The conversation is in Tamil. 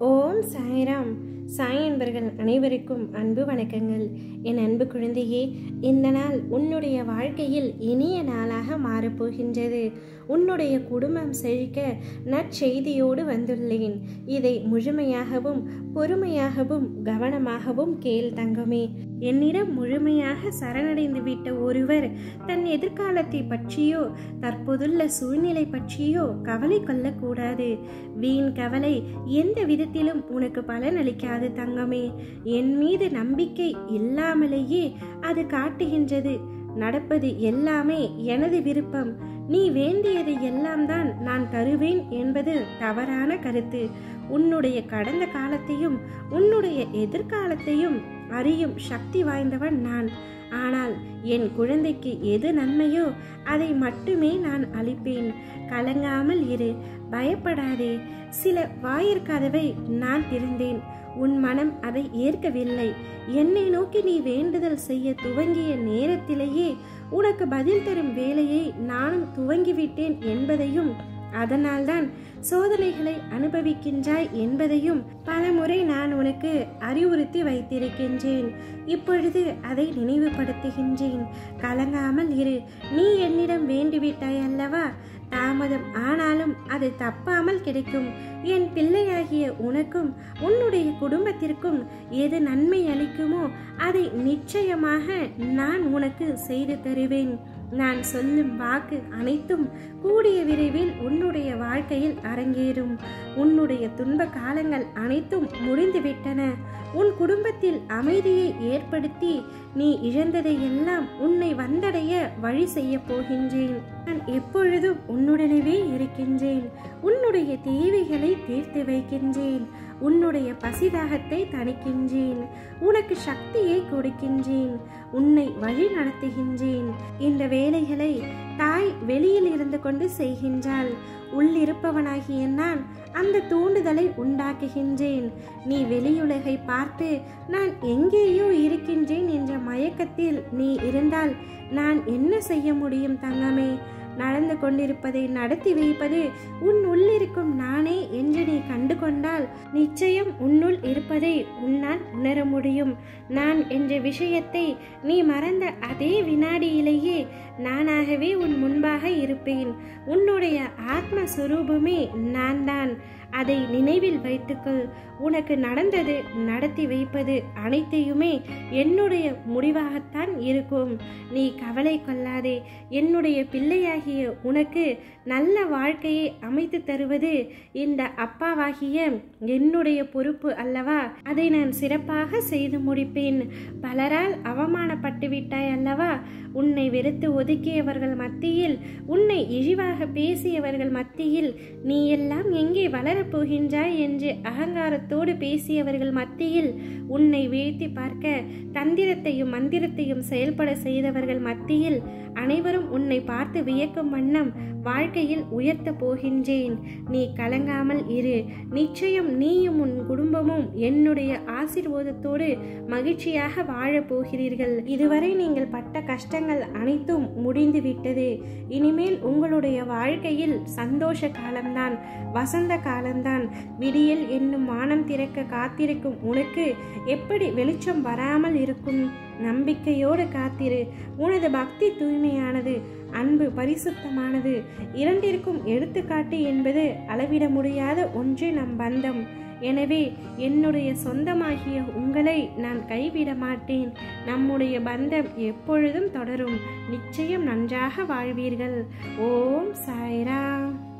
ஓம் சாய்ராம் சாய் என்பர்கள் அனைவருக்கும் அன்பு வணக்கங்கள் என் அன்பு குழந்தையே இந்த நாள் உன்னுடைய வாழ்க்கையில் இனிய நாளாக மாறப்போகின்றது உன்னுடைய குடும்பம் செழிக்க நற்செய்தியோடு வந்துள்ளேன் இதை முழுமையாகவும் பொறுமையாகவும் கவனமாகவும் கேள் தங்கமே என்னிடம் முழுமையாக சரணடைந்து விட்ட ஒருவர் தன் எதிர்காலத்தை பற்றியோ தற்போதுள்ள சூழ்நிலை பற்றியோ கவலை கொள்ளக்கூடாது வீண் கவலை எந்த விதத்திலும் உனக்கு பலனளிக்காது தங்கமே என் மீது நம்பிக்கை இல்லாமலேயே அது காட்டுகின்றது நடப்பது எல்லாமே எனது விருப்பம் நீ வேண்டியது எல்லாம் தான் நான் தருவேன் என்பது தவறான கருத்து உன்னுடைய கடந்த காலத்தையும் உன்னுடைய எதிர்காலத்தையும் அறியும் சக்தி வாய்ந்தவன் நான் ஆனால் என் குழந்தைக்கு எது நன்மையோ அதை மட்டுமே நான் அளிப்பேன் கலங்காமல் இரு பயப்படாதே சில வாயிற்கதவை நான் திறந்தேன் உன் மனம் அதை ஏற்கவில்லை என்னை நோக்கி நீ வேண்டுதல் செய்ய துவங்கிய நேரத்திலேயே உனக்கு பதில் தரும் வேலையை நானும் துவங்கிவிட்டேன் என்பதையும் அதனால்தான் சோதனைகளை அனுபவிக்கின்றாய் என்பதையும் பலமுறை நான் உனக்கு அறிவுறுத்தி வைத்திருக்கின்றேன் இப்பொழுது அதை நினைவுபடுத்துகின்றேன் கலங்காமல் இரு நீ என்னிடம் வேண்டிவிட்டாய் அல்லவா தாமதம் ஆனாலும் அது தப்பாமல் கிடைக்கும் என் பிள்ளையாகிய உனக்கும் உன்னுடைய குடும்பத்திற்கும் எது நன்மை அளிக்குமோ அதை நிச்சயமாக நான் உனக்கு செய்து தருவேன் நான் சொல்லும் வாக்கு அனைத்தும் கூடிய விரைவில் உன்னுடைய வாழ்க்கையில் அரங்கேறும் உன்னுடைய துன்ப காலங்கள் அனைத்தும் முடிந்துவிட்டன உன் குடும்பத்தில் அமைதியை ஏற்படுத்தி நீ இழந்ததை எல்லாம் உன்னை வந்தடைய வழி செய்ய போகின்றேன் நான் எப்பொழுதும் உன்னுடனவே இருக்கின்றேன் உன்னுடைய தேவைகளை தீர்த்து வைக்கின்றேன் உன்னுடைய பசிதாகத்தை தணிக்கின்றேன் உனக்கு சக்தியை கொடுக்கின்றேன் உன்னை வழி நடத்துகின்றேன் இந்த வேலைகளை தாய் வெளியில் இருந்து கொண்டு செய்கின்றாள் உள்ளிருப்பவனாகிய நான் அந்த தூண்டுதலை உண்டாக்குகின்றேன் நீ வெளியுலகை பார்த்து நான் எங்கேயோ இருக்கின்றேன் என்ற மயக்கத்தில் நீ இருந்தால் நான் என்ன செய்ய முடியும் தங்கமே நடந்து கொண்டிருப்பதை நடத்தி வைப்பது உன் உள்ளிருக்கும் நானே என்று நீ கண்டு கொண்டால் நிச்சயம் உன்னுள் இருப்பதை உன்னால் உணர முடியும் நான் என்ற விஷயத்தை நீ மறந்த அதே வினாடியிலேயே நானாகவே உன் முன்பாக இருப்பேன் உன்னுடைய ஆத்ம சுரூபமே நான் தான் அதை நினைவில் வைத்துக்கொள் உனக்கு நடந்தது நடத்தி வைப்பது அனைத்தையுமே என்னுடைய முடிவாகத்தான் இருக்கும் நீ கவலை கொள்ளாதே என்னுடைய பிள்ளையாகிய உனக்கு நல்ல வாழ்க்கையை அமைத்து தருவது இந்த அப்பாவாகிய என்னுடைய பொறுப்பு அல்லவா அதை நான் சிறப்பாக செய்து முடிப்பேன் பலரால் அவமானப்பட்டு விட்டாய் அல்லவா உன்னை வெறுத்து ஒதுக்கியவர்கள் மத்தியில் உன்னை இழிவாக பேசியவர்கள் மத்தியில் நீ எல்லாம் எங்கே வளரப்போகின்றாய் என்று அகங்காரத்தோடு பேசியவர்கள் மத்தியில் உன்னை வீழ்த்தி பார்க்க தந்திரத்தையும் மந்திரத்தையும் செயல்பட செய்தவர்கள் மத்தியில் அனைவரும் உன்னை பார்த்து வியக்கும் வண்ணம் வாழ்க்கையில் உயர்த்த போகின்றேன் நீ கலங்காமல் இரு நிச்சயம் நீயும் உன் குடும்பமும் என்னுடைய ஆசீர்வாதத்தோடு மகிழ்ச்சியாக வாழப் போகிறீர்கள் இதுவரை நீங்கள் பட்ட கஷ்டங்கள் அனைத்தும் முடிந்து விட்டது இனிமேல் உங்களுடைய வாழ்க்கையில் சந்தோஷ காலம்தான் வசந்த காலம்தான் விடியல் என்னும் வானம் திறக்க காத்திருக்கும் உனக்கு எப்படி வெளிச்சம் வராமல் இருக்கும் நம்பிக்கையோடு காத்திரு உனது பக்தி தூய்மையானது அன்பு பரிசுத்தமானது இரண்டிற்கும் எடுத்துக்காட்டு என்பது அளவிட முடியாத ஒன்று நம் பந்தம் எனவே என்னுடைய சொந்தமாகிய உங்களை நான் கைவிட மாட்டேன் நம்முடைய பந்தம் எப்பொழுதும் தொடரும் நிச்சயம் நன்றாக வாழ்வீர்கள் ஓம் சாய்ராம்